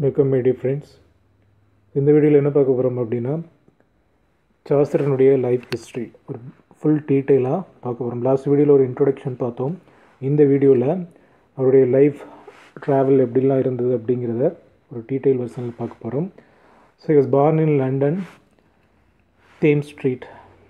welcome my D friends இந்த வீடியோவில் என்ன பார்க்க போகிறோம் அப்படின்னா சாஸ்திரனுடைய லைஃப் ஹிஸ்ட்ரி ஒரு ஃபுல் டீட்டெயிலாக பார்க்க போகிறோம் லாஸ்ட் வீடியோவில் ஒரு இன்ட்ரொடக்ஷன் பார்த்தோம் இந்த வீடியோவில் அவருடைய லைஃப் ட்ராவல் எப்படிலாம் இருந்தது அப்படிங்கிறத ஒரு டீட்டெயில் வெர்ஷனில் பார்க்க போகிறோம் so is born in London Thames street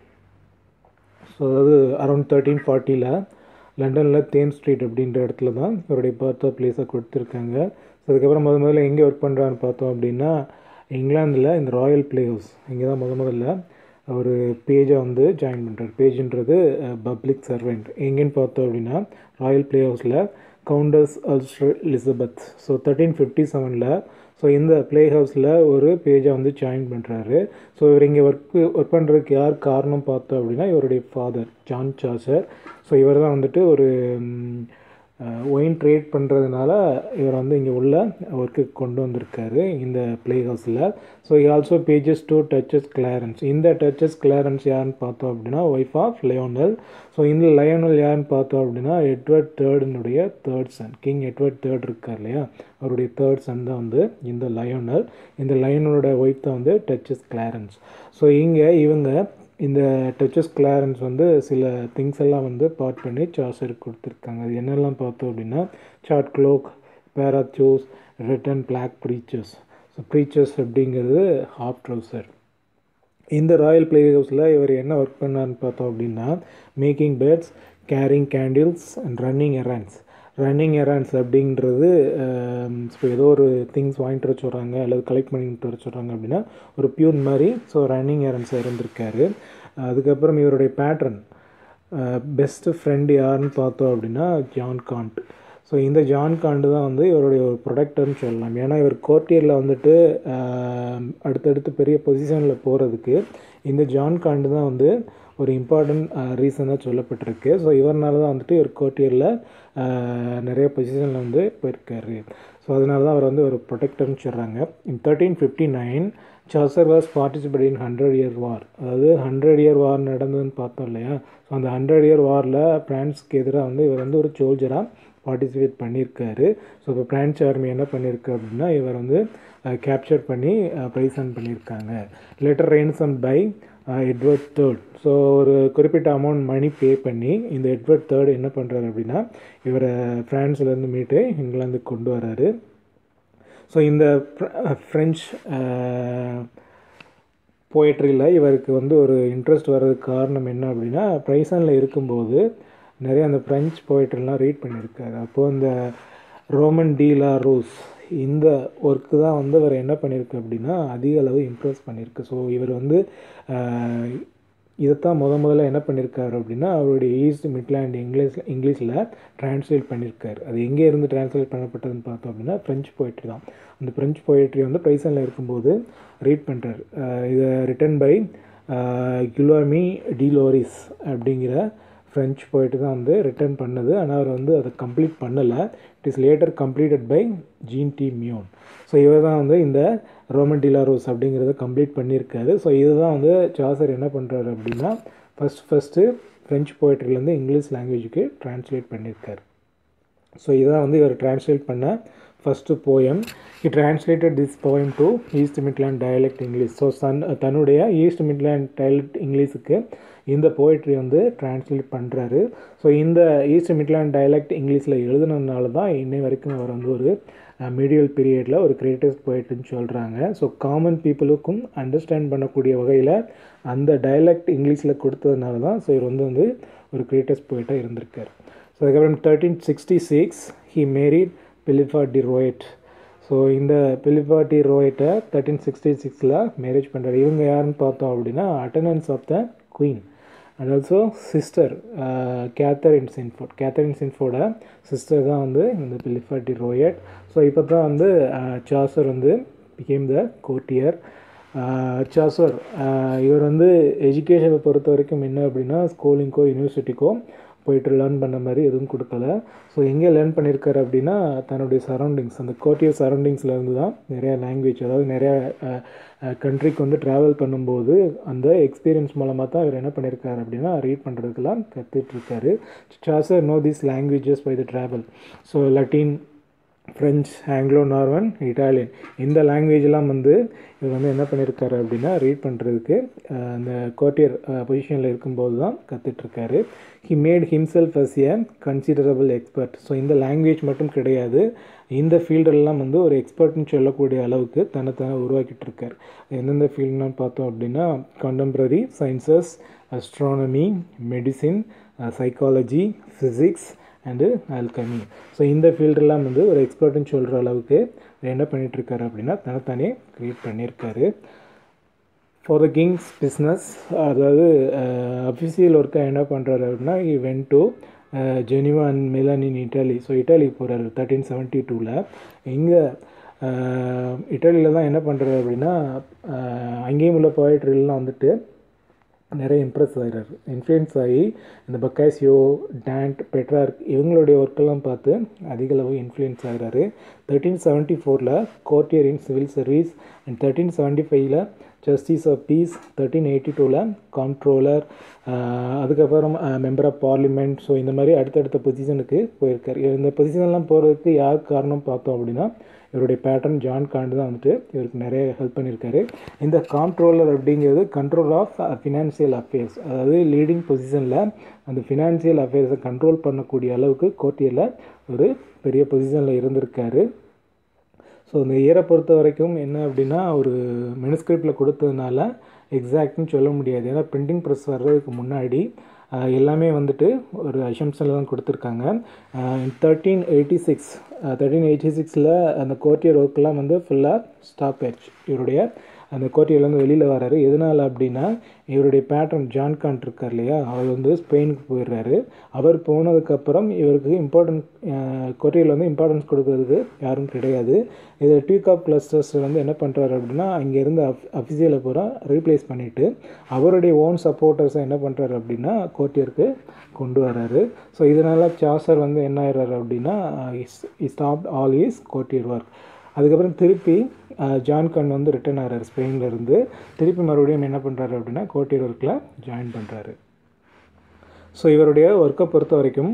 so அதாவது அரௌண்ட் தேர்ட்டீன் ஃபார்ட்டியில் லண்டனில் தேம் ஸ்ட்ரீட் அப்படின்ற இடத்துல தான் இவருடைய பர்த் பிளேஸை கொடுத்துருக்காங்க ஸோ அதுக்கப்புறம் முத முதல்ல எங்கே ஒர்க் பண்ணுறான்னு பார்த்தோம் அப்படின்னா இங்கிலாந்தில் இந்த ராயல் பிளே ஹவுஸ் இங்கே தான் முத முதல்ல ஒரு பேஜை வந்து ஜாயின் பண்ணுறாரு பேஜுன்றது பப்ளிக் சர்வெண்ட் எங்கேன்னு பார்த்தோம் அப்படின்னா ராயல் பிளே ஹவுஸில் countess Ulster Elizabeth so thirteen fifty செவனில் ஸோ இந்த ப்ளே ஹவுஸில் ஒரு பேஜை வந்து ஜாயின் பண்ணுறாரு ஸோ இவர் இங்கே ஒர்க் ஒர்க் பண்ணுறதுக்கு யார் காரணம் பார்த்தோம் அப்படின்னா இவருடைய ஃபாதர் ஜான் சாசர் ஸோ இவர் தான் வந்துட்டு ஒரு ஒயின் ட்ரேட் பண்ணுறதுனால இவர் வந்து இங்கே உள்ள ஒர்க்குக்கு கொண்டு வந்திருக்காரு இந்த ப்ளே ஹவுஸில் so also pages to duchess Clarence இந்த டச்சஸ் கிளாரன்ஸ் யாருன்னு பார்த்தோம் அப்படின்னா ஒய்ஃப் ஆஃப் லயோனல் ஸோ இந்த லயோனல் யாருன்னு பார்த்தோம் அப்படின்னா எட்வர்ட் தேர்டினுடைய third son king Edward third இருக்கார் இல்லையா அவருடைய தேர்ட் சன் தான் வந்து இந்த லயோனல் இந்த லயோனலோட ஒய்ஃப் தான் வந்து டச்சஸ் கிளாரன்ஸ் ஸோ இங்கே இவங்க இந்த டச்சஸ் கிளாரன்ஸ் வந்து சில திங்ஸ் எல்லாம் வந்து பார்ட் பண்ணி சார்சருக்கு கொடுத்துருக்காங்க அது என்னெல்லாம் பார்த்தோம் அப்படின்னா சார்ட் க்ளோக் பேராச்சோஸ் red and black breeches so breeches அப்படிங்கிறது ஹாஃப் ட்ரௌசர் இந்த ராயல் பிளே ஹவுஸில் இவர் என்ன ஒர்க் பண்ணார்னு பார்த்தோம் அப்படின்னா making beds carrying candles and running errands running errands அப்படின்றது இப்போ ஏதோ ஒரு திங்ஸ் வாங்கிட்டு வர சொல்கிறாங்க அல்லது கலெக்ட் பண்ணிட்டு வர சொல்கிறாங்க அப்படின்னா ஒரு பியூன் மாதிரி ஸோ ரன்னிங் எரான்ஸ் இருந்திருக்காரு அதுக்கப்புறம் இவருடைய பேட்ரன் பெஸ்ட்டு ஃப்ரெண்டு யாருன்னு பார்த்தோம் அப்படின்னா ஜான் காண்ட் ஸோ இந்த ஜான் காண்டு தான் வந்து இவருடைய ஒரு ப்ரொடக்டர்னு சொல்லலாம் ஏன்னா இவர் கோர்ட்டியரில் வந்துட்டு அடுத்தடுத்து பெரிய பொசிஷனில் போகிறதுக்கு இந்த ஜான் காண்டு தான் வந்து ஒரு இம்பார்ட்டன்ட் ரீசனாக சொல்லப்பட்டிருக்கு ஸோ இவர்னால தான் வந்துட்டு இவர் கோர்ட்டியரில் நிறைய பொசிஷனில் வந்து போயிருக்காரு ஸோ அதனால தான் அவர் வந்து ஒரு ப்ரொடெக்டர்னு சொல்கிறாங்க in thirteen fifty nine Chaucer was participate in hundred year war அதாவது ஹண்ட்ரட் இயர் வார் நடந்ததுன்னு பார்த்தோம் இல்லையா ஸோ அந்த ஹண்ட்ரட் இயர் வாரில் பிரான்ஸ்க்கு எதிராக வந்து இவர் வந்து ஒரு சோல்ஜராக பார்ட்டிசிபேட் பண்ணியிருக்காரு ஸோ இப்போ பிரான்ச் ஆர்மி என்ன பண்ணியிருக்கு அப்படின்னா இவர் வந்து கேப்சர் பண்ணி ப்ரைசன் பண்ணியிருக்காங்க later ransom by Edward third so ஒரு குறிப்பிட்ட அமௌண்ட் மணி பே பண்ணி இந்த எட்வர்ட் தேர்ட் என்ன பண்ணுறாரு அப்படின்னா இவரை ஃப்ரான்ஸ்லேருந்து மீட்டு இங்கிலாந்துக்கு கொண்டு வராரு ஸோ இந்த ஃப்ரெஞ்ச் போய்ட்ரியில் இவருக்கு வந்து ஒரு இன்ட்ரெஸ்ட் வர்றதுக்கு காரணம் என்ன அப்படின்னா ப்ரைசனில் இருக்கும்போது நிறைய அந்த ஃப்ரெஞ்ச் போய்ட்ரிலாம் ரீட் பண்ணியிருக்காரு அப்போது இந்த ரோமன் டீலா ரோஸ் இந்த ஒர்க்கு தான் வந்து அவர் என்ன பண்ணியிருக்கு அப்படின்னா அதிக அளவு இம்ப்ரெஸ் பண்ணியிருக்கு ஸோ இவர் வந்து இதைத்தான் முத முதல்ல என்ன பண்ணியிருக்காரு அப்படின்னா அவருடைய ஈஸ்ட் மிட்லேண்ட் இங்கிலீஷ் இங்கிலீஷில் டிரான்ஸ்லேட் பண்ணியிருக்காரு அது எங்கே இருந்து டிரான்ஸ்லேட் பண்ணப்பட்டதுன்னு பார்த்தோம் அப்படின்னா ஃப்ரெஞ்ச் போய்ட்ரி தான் அந்த ஃப்ரெஞ்ச் போய்ட்ரி வந்து ப்ரைசனில் இருக்கும்போது ரீட் பண்ணுறாரு இதை ரிட்டன் பை கிலோமி டிலோரிஸ் அப்படிங்கிற ஃப்ரெஞ்ச் போய்ட்டு தான் வந்து ரிட்டர்ன் பண்ணது ஆனால் அவர் வந்து அதை கம்ப்ளீட் பண்ணலை it is later completed by Jean de Meun so இவர் தான் வந்து இந்த ரோமன் டிலாரோஸ் அப்படிங்கிறத கம்ப்ளீட் பண்ணியிருக்காரு ஸோ இதுதான் வந்து சாசர் என்ன பண்ணுறாரு அப்படின்னா ஃபஸ்ட் ஃபஸ்ட்டு ஃப்ரெஞ்ச் போய்ட்ரிலேருந்து இங்கிலீஷ் லாங்குவேஜுக்கு ட்ரான்ஸ்லேட் பண்ணியிருக்காரு ஸோ இதான் வந்து இவர் ட்ரான்ஸ்லேட் பண்ண first poem he translated this poem to East Midland dialect English so சன் தன்னுடைய ஈஸ்ட் மிட்லேண்ட் டயலெக்ட் இங்கிலீஷுக்கு இந்த போய்ட்ரி வந்து டிரான்ஸ்லேட் பண்ணுறாரு ஸோ இந்த ஈஸ்ட் மிட்லேண்ட் டயலெக்ட் இங்கிலீஷில் எழுதுனதுனால தான் இன்னை வரைக்கும் அவர் வந்து ஒரு மீடியல் பீரியடில் ஒரு கிரியேட்டர்ஸ் போய்ட்டுன்னு சொல்கிறாங்க ஸோ காமன் பீப்புளுக்கும் அண்டர்ஸ்டாண்ட் பண்ணக்கூடிய வகையில் அந்த டயலெக்ட் இங்கிலீஷில் கொடுத்ததுனால தான் ஸோ இவர் வந்து வந்து ஒரு கிரியேட்டர்ஸ் போய்ட்டாக இருந்திருக்கார் ஸோ அதுக்கப்புறம் thirteen sixty six he married Philippa de Roet so இந்த பிலிஃபா டி ரோயட்டை தேர்ட்டீன் சிக்ஸ்டி சிக்ஸில் மேரேஜ் பண்ணுறாரு இவங்க யாருன்னு பார்த்தோம் அப்படின்னா attendance of the queen and also sister Katherine Swynford Katherine Swynford sister தான் வந்து இந்த பிலிஃபா டி ரோயட் ஸோ இப்போ தான் வந்து சாசர் வந்து பிகேம் த கோர்ட்டியர் சாசர் இவர் வந்து எஜுகேஷனை பொறுத்த வரைக்கும் என்ன அப்படின்னா ஸ்கூலிங்கோ யூனிவர்சிட்டிக்கோ போயிட்டு லேர்ன் பண்ண மாதிரி எதுவும் கொடுக்கல ஸோ எங்கே லேர்ன் பண்ணியிருக்காரு அப்படின்னா தன்னுடைய சரௌண்டிங்ஸ் அந்த கோட்டியர் சரௌண்டிங்ஸ்லேருந்து தான் நிறையா லாங்குவேஜ் அதாவது நிறையா கண்ட்ரிக்கு வந்து ட்ராவல் பண்ணும்போது அந்த எக்ஸ்பீரியன்ஸ் மூலமாக தான் இவர் என்ன பண்ணியிருக்காரு அப்படின்னா ரீட் பண்ணுறதுக்கெல்லாம் கற்றுட்ருக்காரு Chaucer know these languages by the travel so Latin French Anglo Norman Italian இந்த லாங்குவேஜ்லாம் வந்து இவர் வந்து என்ன பண்ணியிருக்காரு அப்படின்னா ரீட் பண்ணுறதுக்கு அந்த கோட்டியர் பொசிஷனில் இருக்கும்போது தான் கற்றுட்ருக்காரு he made himself as a considerable expert so இந்த லாங்குவேஜ் மட்டும் கிடையாது இந்த ஃபீல்டெல்லாம் வந்து ஒரு எக்ஸ்பர்ட்னு சொல்லக்கூடிய அளவுக்கு தன்னைத்தானே உருவாக்கிட்டு இருக்கார் எந்தெந்த ஃபீல்டுலாம் பார்த்தோம் அப்படின்னா contemporary sciences astronomy medicine psychology physics and alchemy so இந்த ஃபீல்டெல்லாம் வந்து ஒரு எக்ஸ்பர்ட்னு சொல்கிற அளவுக்கு என்ன பண்ணிகிட்ருக்காரு அப்படின்னா தனித்தானே க்ரியேட் பண்ணியிருக்காரு ஃபார் த கிங்ஸ் பிஸ்னஸ் அதாவது அஃபிஷியல் ஒர்க்காக என்ன பண்ணுறாரு அப்படின்னா he went to Geneva and Milan in Italy so இட்டாலிக்கு போகிறாரு தேர்ட்டீன் செவன்ட்டி டூவில் இங்கே இட்டாலியில் தான் என்ன பண்ணுறாரு அப்படின்னா அங்கேயும் உள்ள போய்ட்ரிலாம் வந்துட்டு நிறைய இம்ப்ரெஸ் ஆகிறாரு இன்ஃப்ளூயன்ஸ் ஆகி இந்த பக்காசியோ டேண்ட் பெட்ரார்க் இவங்களுடைய ஒர்க்கெல்லாம் பார்த்து அதிகளவு இன்ஃப்ளூயன்ஸ் ஆகிறாரு தேர்ட்டீன் செவன்ட்டி ஃபோரில் courtier in civil service and thirteen seventy ஃபைவ்ல justice of peace thirteen eighty டூவில் காம்ட்ரோலர் அதுக்கப்புறம் மெம்பர் ஆஃப் பார்லிமெண்ட் ஸோ இந்த மாதிரி அடுத்தடுத்த பொசிஷனுக்கு போயிருக்கார் இந்த பொசிஷன்லாம் போகிறதுக்கு யார் காரணம் பார்த்தோம் அப்படின்னா இவருடைய பேட்டர்ன் ஜான் காண்டு தான் வந்துட்டு இவருக்கு நிறைய ஹெல்ப் பண்ணியிருக்காரு இந்த காம்ட்ரோலர் அப்படிங்கிறது கண்ட்ரோல் ஆஃப் ஃபினான்சியல் அஃபேர்ஸ் அதாவது லீடிங் பொசிஷனில் அந்த ஃபினான்சியல் அஃபேர்ஸை கண்ட்ரோல் பண்ணக்கூடிய அளவுக்கு கோட்டியில் ஒரு பெரிய பொசிஷனில் இருந்திருக்காரு ஸோ இந்த இயரை பொறுத்த வரைக்கும் என்ன அப்படின்னா ஒரு மெனுஸ்கிரிப்டில் கொடுத்ததுனால எக்ஸாக்ட்னு சொல்ல முடியாது ஏன்னா பிரிண்டிங் ப்ரெஸ் வர்றதுக்கு முன்னாடி எல்லாமே வந்துட்டு ஒரு அசம்ஷனில் தான் கொடுத்துருக்காங்க thirteen eighty six thirteen eighty சிக்ஸில் அந்த கோர்ட்டியர் ஒர்க்கெலாம் வந்து ஃபுல்லாக ஸ்டாப் ஆயிடுச்சு இவருடைய அந்த கோட்டையிலேருந்து வெளியில் வராரு எதனால் அப்படின்னா இவருடைய பேட்டர்ன் ஜான் கான் இருக்கார் இல்லையா அவர் வந்து ஸ்பெயினுக்கு போயிடுறாரு அவர் போனதுக்கப்புறம் இவருக்கு இம்பார்ட்டன்ட் கோட்டையில் வந்து இம்பார்ட்டன்ஸ் கொடுக்கறதுக்கு யாரும் கிடையாது இதை டீகாப் கிளஸ்டர்ஸ் வந்து என்ன பண்ணுறாரு அப்படின்னா அங்கேருந்து அஃப் அஃபிஷியலை பூரா ரீப்ளேஸ் பண்ணிவிட்டு அவருடைய ஓன் சப்போர்ட்டர்ஸை என்ன பண்ணுறாரு அப்படின்னா கோட்டியருக்கு கொண்டு வராரு ஸோ இதனால் சாசர் வந்து என்ன ஆயிடுறாரு அப்படின்னா stop all is courtier work அதுக்கப்புறம் திருப்பி ஜான் கன் வந்து ரிட்டர்ன் ஆகிறார் ஸ்பெயின்லேருந்து திருப்பி மறுபடியும் என்ன பண்ணுறாரு அப்படின்னா கோட்டியர் ஒர்க்கில் ஜாயின் பண்ணுறாரு ஸோ இவருடைய ஒர்க்கை பொறுத்த வரைக்கும்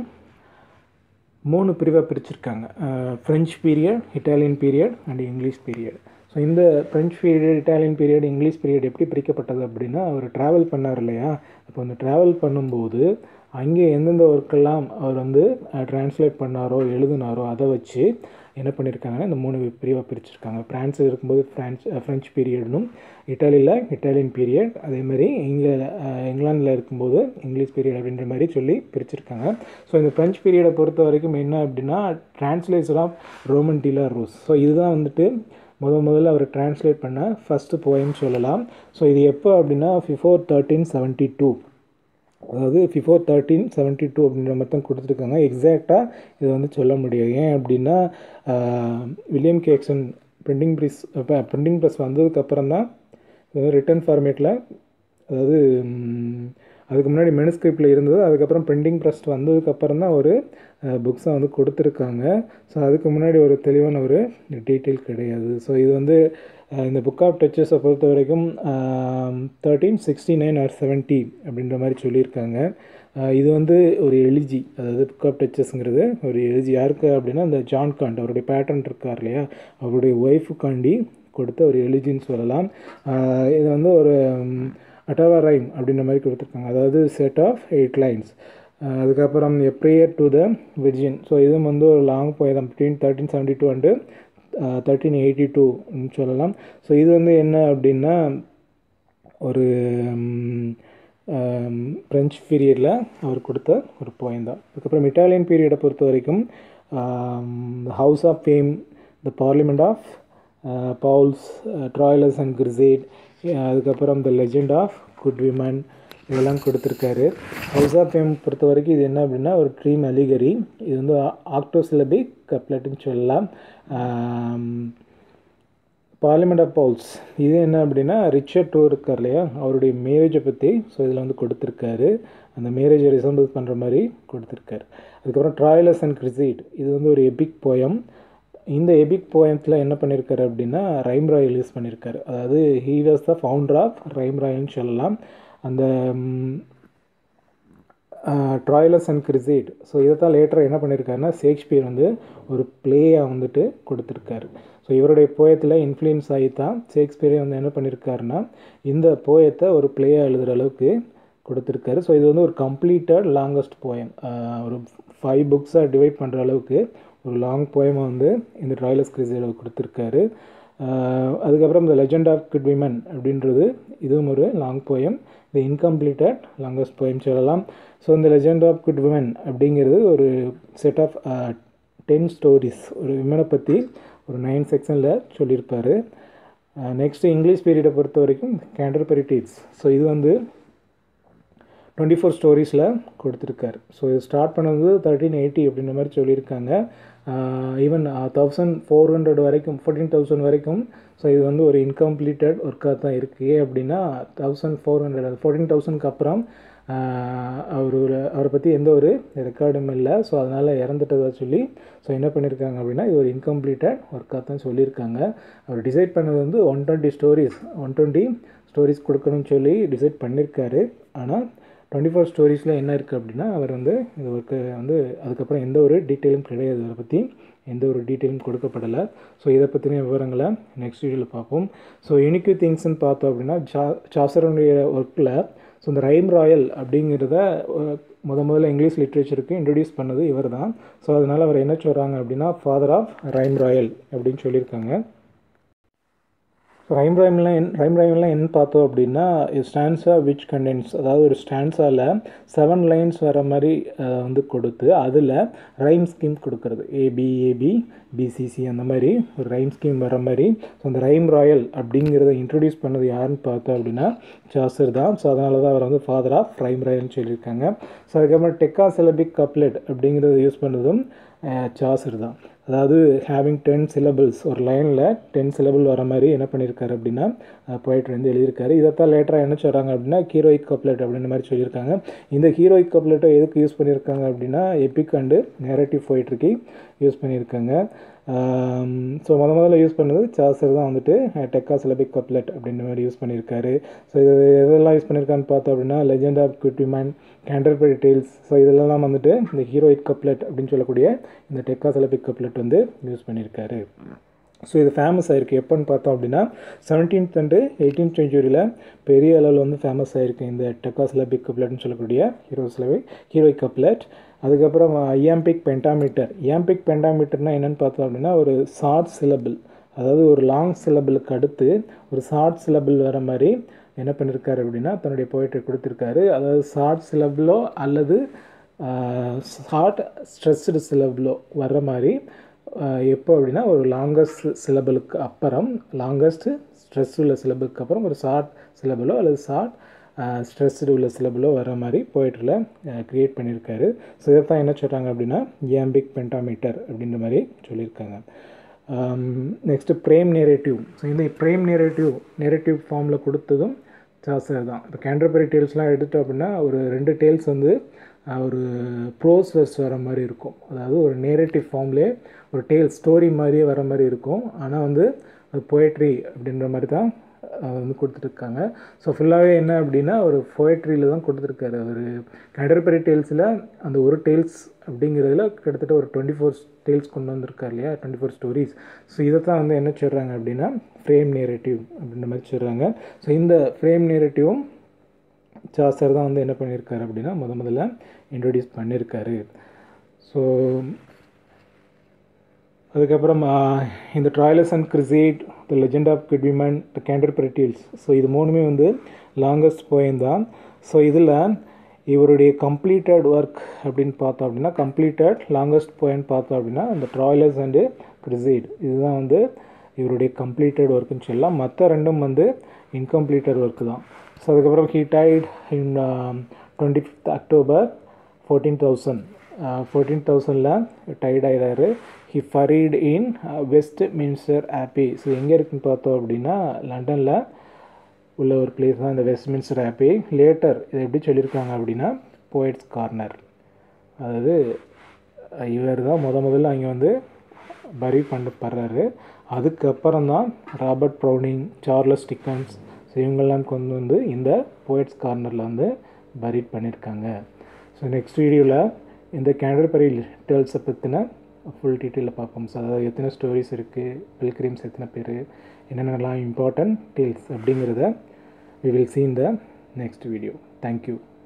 மூணு பிரிவாக பிரிச்சிருக்காங்க French period Italian period and English period so இந்த French period Italian period English period எப்படி பிரிக்கப்பட்டது அப்படின்னா அவர் ட்ராவல் பண்ணார் இல்லையா அப்போ அந்த ட்ராவல் பண்ணும்போது அங்கே எந்தெந்த ஒர்க்கெல்லாம் அவர் வந்து ட்ரான்ஸ்லேட் பண்ணாரோ எழுதினாரோ அதை வச்சு என்ன பண்ணியிருக்காங்கன்னா இந்த மூணு பிரிவாக பிரிச்சிருக்காங்க ஃப்ரான்ஸில் இருக்கும்போது ஃப்ரான்ஸ் ஃப்ரெஞ்ச் பீரியட்னும் இட்டாலியில் இட்டாலியன் பீரியட் அதேமாதிரி இங்கே இங்கிலாந்தில் இருக்கும்போது இங்கிலீஷ் பீரியட் அப்படின்ற மாதிரி சொல்லி பிரிச்சிருக்காங்க ஸோ இந்த ஃப்ரெஞ்ச் பீரியடை பொறுத்த வரைக்கும் என்ன அப்படின்னா translation of Roman de la Rose so இதுதான் வந்துட்டு முத முதல்ல அவர் டிரான்ஸ்லேட் பண்ண ஃபஸ்ட்டு போயம்னு சொல்லலாம் ஸோ இது எப்போ அப்படின்னா ஃபிஃபோர் தேர்ட்டீன் செவன்ட்டி டூ அதாவது ஃபிஃபோர் தேர்ட்டீன் செவன்ட்டி டூ அப்படின்ற மாதிரி தான் கொடுத்துருக்காங்க எக்ஸாக்டாக இது வந்து சொல்ல முடியாது ஏன் அப்படின்னா வில்லியம் கேக்சன் பிரிண்டிங் ப்ரெஸ் இப்போ பிரிண்டிங் ப்ரெஸ் வந்ததுக்கப்புறம் தான் ரிட்டன் ஃபார்மேட்டில் அதாவது அதுக்கு முன்னாடி மெனுஸ்கிரிப்டில் இருந்தது அதுக்கப்புறம் பிரிண்டிங் ப்ரெஸ் வந்ததுக்கப்புறம் தான் ஒரு புக்ஸை வந்து கொடுத்துருக்காங்க ஸோ அதுக்கு முன்னாடி ஒரு தெளிவான ஒரு டீட்டெயில் கிடையாது ஸோ இது வந்து இந்த புக் ஆஃப் டச்சஸை பொறுத்த வரைக்கும் thirteen sixty nine or seventy அப்படின்ற மாதிரி சொல்லியிருக்காங்க இது வந்து ஒரு எலிஜி அதாவது புக் ஆஃப் டச்சஸ்ங்கிறது ஒரு எலிஜி யாருக்கு அப்படின்னா இந்த ஜான் காண்ட் அவருடைய பேட்டர்ன் இருக்கார் இல்லையா அவருடைய ஒய்ஃபுக்காண்டி கொடுத்த ஒரு எலிஜின்னு சொல்லலாம் இது வந்து ஒரு அட்டவா ரைம் அப்படின்ற மாதிரி கொடுத்துருக்காங்க அதாவது செட் ஆஃப் எயிட் லைன்ஸ் அதுக்கப்புறம் a prayer to the virgin so இதுவும் வந்து ஒரு லாங் போயதான் between thirteen seventy two and thirteen eighty டூன்னு சொல்லலாம் ஸோ இது வந்து என்ன அப்படின்னா ஒரு ஃப்ரெஞ்ச் பீரியடில் அவர் கொடுத்த ஒரு போயம் தான் அதுக்கப்புறம் இட்டாலியன் பீரியடை பொறுத்த வரைக்கும் House of Fame the Parliament of Fowls Troilus and Criseyde அதுக்கப்புறம் the legend of good women இதெல்லாம் கொடுத்துருக்காரு ஹவுஸ் ஆஃப் ஃபேம் பொறுத்த வரைக்கும் இது என்ன அப்படின்னா ஒரு ட்ரீம் அலிகரி இது வந்து ஆக்டோசிலபிக் கப்லெட்டுன்னு சொல்லலாம் பார்லிமெண்ட் ஆஃப் பவுல்ஸ் இது என்ன அப்படின்னா ரிச்சர்ட் டூ இருக்கார் இல்லையா அவருடைய மேரேஜை பற்றி ஸோ இதில் வந்து கொடுத்துருக்காரு அந்த மேரேஜை ரிசம்பிள் பண்ணுற மாதிரி கொடுத்துருக்காரு அதுக்கப்புறம் ட்ராயலஸ் அண்ட் கிரிசீட் இது வந்து ஒரு எபிக் போயம் இந்த எபிக் போயத்தில் என்ன பண்ணியிருக்காரு அப்படின்னா ரைம் ராயல் யூஸ் பண்ணியிருக்காரு அதாவது he was the founder of rhyme ராயல்னு சொல்லலாம் அந்த ட்ராய்லஸ் அண்ட் கிரிசைட் ஸோ இதை தான் லேட்டராக என்ன பண்ணியிருக்காருன்னா ஷேக்ஸ்பியர் வந்து ஒரு பிளேயாக வந்துட்டு கொடுத்துருக்காரு ஸோ இவருடைய போயத்தில் இன்ஃப்ளூயன்ஸ் ஆகி தான் ஷேக்ஸ்பியரே வந்து என்ன பண்ணியிருக்காருன்னா இந்த போயத்தை ஒரு பிளேயாக எழுதுகிற அளவுக்கு கொடுத்துருக்காரு ஸோ இது வந்து ஒரு கம்ப்ளீட்டட் லாங்கஸ்ட் போயம் ஒரு ஃபைவ் புக்ஸாக டிவைட் பண்ணுற அளவுக்கு ஒரு லாங் போயமை வந்து இந்த ட்ராய்லஸ் கிரிசைடில் கொடுத்துருக்காரு அதுக்கப்புறம் இந்த லெஜெண்ட் ஆஃப் குட் விமன் அப்படின்றது இதுவும் ஒரு லாங் போயம் இது இன்கம்ப்ளீட்டட் லாங்கஸ்ட் போயம் சொல்லலாம் ஸோ இந்த லெஜெண்ட் ஆஃப் குட் விமன் அப்படிங்கிறது ஒரு செட் ஆஃப் டென் ஸ்டோரிஸ் ஒரு விமனை பற்றி ஒரு நைன் செக்ஷனில் சொல்லியிருப்பார் நெக்ஸ்ட்டு இங்கிலீஷ் பீரியடை பொறுத்த வரைக்கும் கேண்டர்பெரி டீட்ஸ் ஸோ இது வந்து டுவெண்ட்டி ஃபோர் ஸ்டோரிஸில் கொடுத்துருக்காரு ஸோ இது ஸ்டார்ட் பண்ணது தேர்ட்டீன் எயிட்டி அப்படின்ற மாதிரி சொல்லியிருக்காங்க ஈவன் தௌசண்ட் ஃபோர் ஹண்ட்ரட் வரைக்கும் ஃபோர்டீன் தௌசண்ட் வரைக்கும் ஸோ இது வந்து ஒரு இன்கம்ப்ளீட்டட் ஒர்க்காக தான் இருக்குது அப்படின்னா தௌசண்ட் ஃபோர் ஹண்ட்ரட் ஃபோர்டீன் தௌசண்ட்க்கு அப்புறம் அவர் அவரை பற்றி எந்த ஒரு ரெக்கார்டும் இல்லை ஸோ அதனால் இறந்துட்டதா சொல்லி ஸோ என்ன பண்ணியிருக்காங்க அப்படின்னா இது ஒரு இன்கம்ப்ளீட்டட் ஒர்க்காக தான் சொல்லியிருக்காங்க அவர் டிசைட் பண்ணது வந்து one twenty stories one twenty stories கொடுக்கணும்னு சொல்லி டிசைட் பண்ணியிருக்காரு ஆனால் டுவெண்ட்டி ஃபோர் ஸ்டோரிஸில் என்ன இருக்குது அப்படின்னா அவர் வந்து இது ஒர்க்கு வந்து அதுக்கப்புறம் எந்த ஒரு டீட்டெயிலும் கிடையாது அதை பற்றி எந்த ஒரு டீட்டெயிலும் கொடுக்கப்படலை ஸோ இதை பற்றின விவரங்களை நெக்ஸ்ட் வீடியோவில் பார்ப்போம் ஸோ யூனிக்யூ திங்ஸ்ன்னு பார்த்தோம் அப்படின்னா சா சாசரனுடைய ஒர்க்கில் ஸோ இந்த ரைம் ராயல் அப்படிங்கிறத முத முதல்ல இங்கிலீஷ் லிட்ரேச்சருக்கு இன்ட்ரடியூஸ் பண்ணது இவர் தான் ஸோ அதனால் அவர் என்ன சொல்கிறாங்க அப்படின்னா ஃபாதர் ஆஃப் ரைம் ராயல் அப்படின்னு சொல்லியிருக்காங்க ரைம் ரைம்லாம் என் ரைம் ரைம்லாம் என்ன பார்த்தோம் அப்படின்னா ஸ்டான்ஸா விச் கண்டென்ட்ஸ் அதாவது ஒரு ஸ்டான்ஸாவில் செவன் லைன்ஸ் வர மாதிரி வந்து கொடுத்து அதில் ரைம் ஸ்கீம் கொடுக்கறது ஏபி ஏபி பிசிசி அந்த மாதிரி ஒரு ரைம் ஸ்கீம் வர மாதிரி ஸோ அந்த ரைம் ராயல் அப்படிங்கிறத இன்ட்ரடியூஸ் பண்ணது யாருன்னு பார்த்தோம் அப்படின்னா சாசர் தான் ஸோ அதனால தான் அவர் வந்து ஃபாதர் ஆஃப் ரைம் ராயல்னு சொல்லியிருக்காங்க ஸோ அதுக்கப்புறம் டெக்கா சிலபிக் கப்லெட் அப்படிங்கிறத யூஸ் பண்ணதும் சாசர் தான் அதாவது ஹேவிங் டென் சிலபிள்ஸ் ஒரு லைனில் டென் சிலபிள் வர மாதிரி என்ன பண்ணியிருக்காரு அப்படின்னா போய்ட்டு வந்து எழுதியிருக்காரு இதைத்தான் லேட்டராக என்ன சொல்கிறாங்க அப்படின்னா ஹீரோயிக் கப்லெட் அப்படின்ற மாதிரி சொல்லியிருக்காங்க இந்த ஹீரோயிக் கப்லெட்டை எதுக்கு யூஸ் பண்ணியிருக்காங்க அப்படின்னா எபிக் அண்டு நேரட்டிவ் போயிட்ருக்கு யூஸ் பண்ணியிருக்காங்க ஸோ முத முதல்ல யூஸ் பண்ணது சாசர் தான் வந்துட்டு டெக்கா சிலபிக் கப்லெட் அப்படின்ற மாதிரி யூஸ் பண்ணியிருக்காரு ஸோ இது எதெல்லாம் யூஸ் பண்ணியிருக்கான்னு பார்த்தோம் அப்படின்னா legend of good women Canterbury Tales so இதெல்லாம் வந்துட்டு இந்த ஹீரோயிக் கப்லெட் அப்படின்னு சொல்லக்கூடிய இந்த டெக்கா சிலபிக் கப்லெட் வந்து யூஸ் பண்ணியிருக்காரு ஸோ இது ஃபேமஸ் ஆகிருக்கு எப்போன்னு பார்த்தோம் அப்படின்னா செவன்டீன்த் அண்டு எயிட்டீன்த் செஞ்சுரியில் பெரிய அளவில் வந்து ஃபேமஸ் ஆகிருக்கு இந்த டெக்காஸ்லபிக் கப்லெட்னு சொல்லக்கூடிய ஹீரோஸ்லவே ஹீரோயிக் கப்லெட் அதுக்கப்புறம் ஐயாம்பிக் பென்டாமீட்டர் ஐயாம்பிக் பென்டாமீட்டர்னால் என்னென்னு பார்த்தோம் அப்படின்னா ஒரு ஷார்ட் சிலபிள் அதாவது ஒரு லாங் சிலபிளுக்கு அடுத்து ஒரு ஷார்ட் சிலபிள் வர மாதிரி என்ன பண்ணியிருக்காரு அப்படின்னா தன்னுடைய போயிட்டு கொடுத்துருக்காரு அதாவது ஷார்ட் சிலபிளோ அல்லது ஷார்ட் ஸ்ட்ரெஸ்டு சிலபிளோ வர்ற மாதிரி எப்போ அப்படின்னா ஒரு லாங்கஸ்ட் சிலபிளுக்கு அப்புறம் லாங்கஸ்ட் ஸ்ட்ரெஸ் உள்ள சிலபுக்கு அப்புறம் ஒரு ஷார்ட் சிலபிளோ அல்லது ஷார்ட் ஸ்ட்ரெஸ்டு உள்ள சிலபிளோ வர மாதிரி போய்ட்டில் க்ரியேட் பண்ணியிருக்காரு ஸோ இதை தான் என்ன சொல்கிறாங்க அப்படின்னா ஏம்பிக் பென்டாமீட்டர் அப்படின்ற மாதிரி சொல்லியிருக்காங்க நெக்ஸ்ட்டு ப்ரேம் நேரேட்டிவ் ஸோ இந்த ப்ரேம் நேரேட்டிவ் நேரேட்டிவ் ஃபார்மில் கொடுத்ததும் சாசர் தான் இப்போ கேண்டர்பரி டேல்ஸ்லாம் எடுத்துட்டோம் அப்படின்னா ஒரு ரெண்டு டேல்ஸ் வந்து ஒரு ப்ரோஸ் வெர்ஸ் வர மாதிரி இருக்கும் அதாவது ஒரு நேரேட்டிவ் ஃபார்ம்லேயே ஒரு டேல் ஸ்டோரி மாதிரியே வர மாதிரி இருக்கும் ஆனால் வந்து அது போய்ட்ரி அப்படின்ற மாதிரி தான் வந்து கொடுத்துருக்காங்க ஸோ ஃபுல்லாகவே என்ன அப்படின்னா ஒரு போய்ட்ரியில் தான் கொடுத்துருக்காரு ஒரு கடற்பரை டேல்ஸில் அந்த ஒரு டேல்ஸ் அப்படிங்கிறதுல கிட்டத்தட்ட ஒரு டுவெண்ட்டி ஃபோர் டேல்ஸ் கொண்டு வந்திருக்காரு இல்லையா டுவெண்ட்டி ஃபோர் ஸ்டோரிஸ் ஸோ இதை தான் வந்து என்ன சொல்கிறாங்க அப்படின்னா ஃப்ரேம் நேரேட்டிவ் அப்படின்ற மாதிரி சொல்கிறாங்க ஸோ இந்த ஃப்ரேம் நேரேட்டிவும் சாசர் தான் வந்து என்ன பண்ணியிருக்காரு அப்படின்னா முத முதல்ல இன்ட்ரடியூஸ் பண்ணியிருக்காரு ஸோ அதுக்கப்புறம் இந்த Troilus and Criseyde the legend of good women the Canterbury tales so இது மூணுமே வந்து லாங்கஸ்ட் போயம் தான் ஸோ இதில் இவருடைய கம்ப்ளீட்டட் ஒர்க் அப்படின்னு பார்த்தோம் அப்படின்னா கம்ப்ளீட்டட் லாங்கஸ்ட் போயன்னு பார்த்தோம் அப்படின்னா இந்த ட்ராயலஸ் அண்டு கிரிசேட் இதுதான் வந்து இவருடைய கம்ப்ளீட்டட் ஒர்க்குன்னு சொல்லலாம் மற்ற ரெண்டும் வந்து இன்கம்ப்ளீட்டட் ஒர்க்கு தான் ஸோ அதுக்கப்புறம் he died in twenty fifth October fourteen thousand fourteen தௌசண்டில் டைட் ஆகிறாரு he buried in Westminster abbey so எங்கே இருக்குன்னு பார்த்தோம் அப்படின்னா லண்டனில் உள்ள ஒரு பிளேஸ் தான் இந்த வெஸ்ட் மின்ஸ்டர் ஆப்பி லேட்டர் இதை எப்படி சொல்லியிருக்காங்க அப்படின்னா போய்ட்ஸ் கார்னர் அதாவது இவர் தான் முத முதல்ல அங்கே வந்து பரி பண்ணப்படுறாரு அதுக்கப்புறம் தான் Robert Browning Charles Dickens so இவங்கெல்லாம் கொண்டு வந்து இந்த போய்ட்ஸ் கார்னரில் வந்து பரீட் பண்ணியிருக்காங்க ஸோ நெக்ஸ்ட் வீடியோவில் இந்த கேண்டர்பரி டேல்ஸை பற்றின ஃபுல் டீட்டெயிலில் பார்ப்போம் ஸோ அதாவது எத்தனை ஸ்டோரிஸ் இருக்குது பில்கிரிம்ஸ் எத்தனை பேர் என்னென்னலாம் இம்பார்ட்டன்ட் டேல்ஸ் அப்படிங்கிறத we will see in the next video thank you